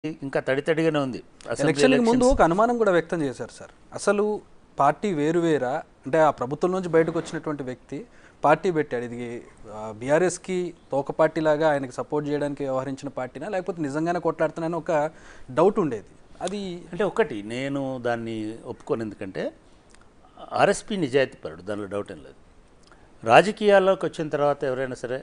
ఇంకా తడితడిగానే ఉంది అసెంబ్లీ ఎలక్షన్కి ముందు ఒక అనుమానం కూడా వ్యక్తం చేశారు సార్ అసలు పార్టీ వేరువేరా అంటే ఆ ప్రభుత్వం నుంచి బయటకు వచ్చినటువంటి వ్యక్తి పార్టీ పెట్టాడు ఇది బీఆర్ఎస్కి తోక పార్టీ లాగా ఆయనకి సపోర్ట్ చేయడానికి వ్యవహరించిన పార్టీనా లేకపోతే నిజంగానే కొట్లాడుతున్నానని ఒక డౌట్ ఉండేది అది అంటే ఒకటి నేను దాన్ని ఒప్పుకోను ఎందుకంటే ఆర్ఎస్పి నిజాయితీపరుడు దానిలో డౌట్ ఏం లేదు రాజకీయాల్లోకి వచ్చిన తర్వాత ఎవరైనా సరే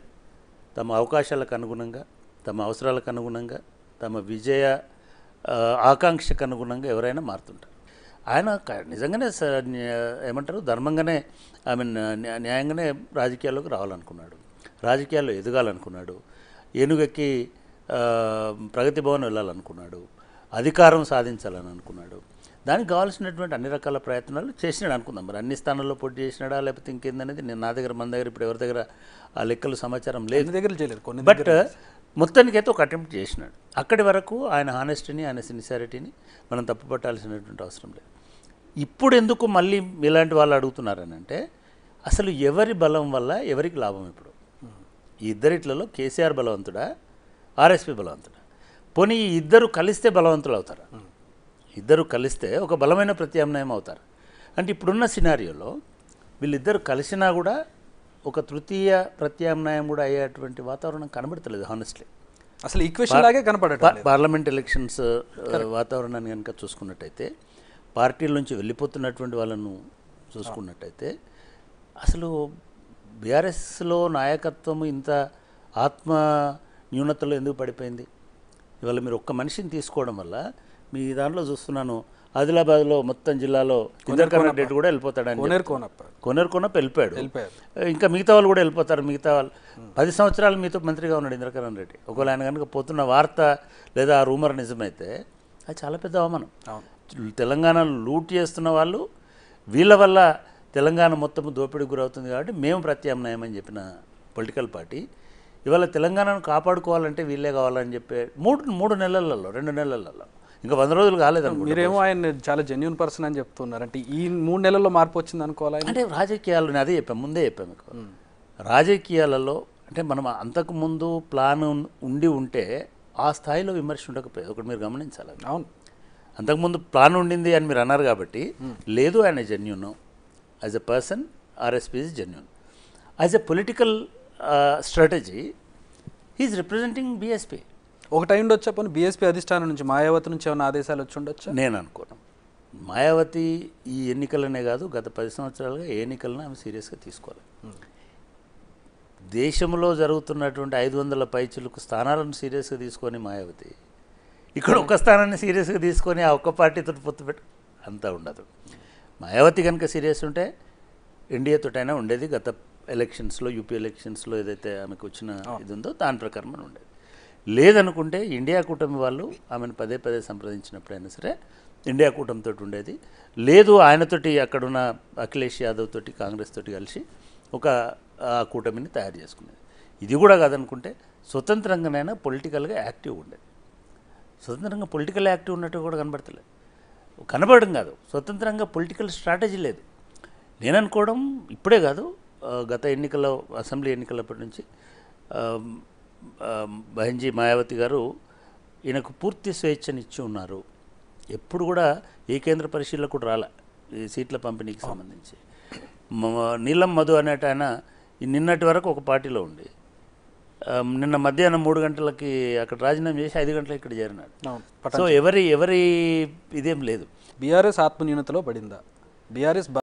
తమ అవకాశాలకు అనుగుణంగా తమ అవసరాలకు అనుగుణంగా తమ విజయ ఆ, ఆకాంక్షకు అనుగుణంగా ఎవరైనా మారుతుంటారు ఆయన క- నిజంగానే స- న్యా- ఏమంటారు ధర్మంగానే ఐ మీన్ న్యా- న్యాయంగానే రాజకీయాల్లోకి రావాలనుకున్నాడు రాజకీయాల్లో ఎదగాలనుకున్నాడు ఏనుగెక్కి ఆ, ప్రగతి భవన్ వెళ్ళాలనుకున్నాడు అధికారం సాధించాలని అనుకున్నాడు దానికి కావాల్సినటువంటి అన్ని రకాల ప్రయత్నాలు చేసినాడు అనుకుందాం మరి అన్ని స్థానాల్లో పోటీ చేసినాడా లేకపోతే ఇంకేందనేది నేను నా దగ్గర మన దగ్గర ఇప్పుడు ఎవరి దగ్గర ఆ లెక్కలు సమాచారం లేదు కొన్ని దగ్గర చేయలేదు కొన్ని బట్ మొత్తానికైతే ఒక అటెంప్ట్ చేసినాడు అక్కడి వరకు ఆయన హానెస్టీని ఆయన సిన్సియారిటీని మనం తప్పుపట్టాల్సినటువంటి అవసరం లేదు ఇప్పుడు ఎందుకు మళ్ళీ ఇలాంటి వాళ్ళు అడుగుతున్నారని అంటే అసలు ఎవరి బలం వల్ల ఎవరికి లాభం ఇప్పుడు ఈ ఇద్దరిట్లలో కేసీఆర్ బలవంతుడా ఆర్ఎస్పి బలవంతుడా పోనీ ఈ ఇద్దరు కలిస్తే బలవంతులు అవుతారా ఇద్దరు కలిస్తే ఒక బలమైన ప్రత్యామ్నాయం అవుతారు అంటే ఇప్పుడున్న సినారియోలో వీళ్ళిద్దరు కలిసినా కూడా ఒక తృతీయ ప్రత్యామ్నాయం కూడా అయ్యేటువంటి వాతావరణం కనబడతలేదు హానెస్ట్లీ అసలు ఈక్వేషన్ లాగే కనపడటం లేదు పార్లమెంట్ ఎలక్షన్స్ ఆ, వాతావరణాన్ని కనుక చూసుకున్నట్టయితే పార్టీల నుంచి వెళ్ళిపోతున్నటువంటి వాళ్ళను చూసుకున్నట్టయితే అసలు బీఆర్ఎస్లో నాయకత్వం ఇంత ఆత్మ న్యూనతలో ఎందుకు పడిపోయింది ఇవాళ మీరు ఒక్క మనిషిని తీసుకోవడం వల్ల మీ దాంట్లో చూస్తున్నాను ఆదిలాబాద్లో మొత్తం జిల్లాలో ఇందర్కరణ్ రెడ్డి కూడా వెళ్ళిపోతాడని కోనేరు కోనప్ప కొనేరు కొనప్ప వెళ్ళిపోయాడు వెళ్ళిపోయారు ఇంకా మిగతా వాళ్ళు కూడా వెళ్ళిపోతారు మిగతా వాళ్ళు పది సంవత్సరాలు మీతో మంత్రిగా ఉన్నాడు ఇంద్రకరణ్ రెడ్డి ఒకవేళ ఆయన కనుక పోతున్న వార్త లేదా ఆ రూమర్ నిజమైతే అది చాలా పెద్ద అవమానం అవును తెలంగాణ లూట్ చేస్తున్న వాళ్ళు వీళ్ళ వల్ల తెలంగాణ మొత్తం దోపిడీకి గురవుతుంది కాబట్టి మేము ప్రత్యామ్నాయం అని చెప్పిన పొలిటికల్ పార్టీ ఇవాళ తెలంగాణను కాపాడుకోవాలంటే వీళ్ళే కావాలని చెప్పే మూడు మూడు నెలలలో రెండు నెలలలో ఇంకా వంద రోజులు కాలేదనుకుంటా మీరేమో ఆయన చాలా జెన్యున్ పర్సన్ అని చెప్తున్నారు అంటే ఈ మూడు నెలల్లో మార్పు వచ్చింది అనుకోవాలి ఆయన? అంటే రాజకీయాలు నేను అదే చెప్పాను ముందే చెప్పాను మీకు రాజకీయాలలో అంటే మనం అంతకుముందు ప్లాన్ ఉన్- ఉండి ఉంటే ఆ స్థాయిలో విమర్శ ఉండకపోయేది ఒకటి మీరు గమనించాలి అది. అవును అంతకుముందు ప్లాన్ ఉండింది అని మీరు అన్నారు కాబట్టి లేదు ఆయన genuine as a person RSP is genuine as a political strategy is representing BSP ఒక టైం ఉండొచ్చా పోనీ బీఎస్పీ అధిష్టానం నుంచి మాయావతి నుంచి ఏమైనా ఆదేశాలు వచ్చి ఉండొచ్చా నేను అనుకోను మాయావతి ఈ ఎన్నికలనే కాదు గత పది సంవత్సరాలుగా ఏ ఎన్నికలను ఆమె సీరియస్గా తీసుకోవాలి దేశంలో జరుగుతున్నటువంటి ఐదు వందల పైచులకు స్థానాలను సీరియస్గా తీసుకొని మాయావతి ఇక్కడ ఒక స్థానాన్ని సీరియస్గా తీసుకొని ఆ ఒక్క పార్టీతో పొత్తు పెట్ట అంతా ఉండదు మాయావతి కనుక సీరియస్ ఉంటే ఎన్డీఏతోటైనా ఉండేది గత ఎలక్షన్స్లో యూపీ ఎలక్షన్స్లో ఏదైతే ఆమెకు వచ్చిన ఇది ఉందో దాని ప్రకారం అని ఉండేది లేదనుకుంటే ఇండియా కూటమి వాళ్ళు ఆమెను పదే పదే సంప్రదించినప్పుడైనా సరే ఇండియా కూటమితో ఉండేది లేదు ఆయనతోటి అక్కడున్న అఖిలేష్ యాదవ్ తోటి కాంగ్రెస్ తోటి కలిసి ఒక ఆ, కూటమిని తయారు చేసుకునేది ఇది కూడా కాదనుకుంటే స్వతంత్రంగానైనా పొలిటికల్గా యాక్టివ్ ఉండేది స్వతంత్రంగా పొలిటికల్ యాక్టివ్ ఉన్నట్టు కూడా కనబడతలేదు కనబడడం కాదు స్వతంత్రంగా పొలిటికల్ స్ట్రాటజీ లేదు నేను అనుకోవడం ఇప్పుడే కాదు ఆ, గత ఎన్నికల్లో అసెంబ్లీ ఎన్నికలప్పటి నుంచి ఆ, ఆ, బహంజీ మాయావతి గారు ఈయనకు పూర్తి స్వేచ్ఛని ఇచ్చి ఉన్నారు ఎప్పుడు కూడా ఏ కేంద్ర పరిశీలన కూడా రాలే ఈ సీట్ల పంపిణీకి సంబంధించి మ- నీలం మధు అనేట ఆయన ఈ నిన్నటి వరకు ఒక పార్టీలో ఉండి ఆ, నిన్న మధ్యాహ్నం మూడు గంటలకి అక్కడ రాజీనామా చేసి ఐదు గంటలకు ఇక్కడ చేరినాడు అవును సో ఎవరి ఎవరి ఇదేం లేదు బీఆర్ఎస్ ఆత్మన్యూనతలో పడిందా బీఆర్ఎస్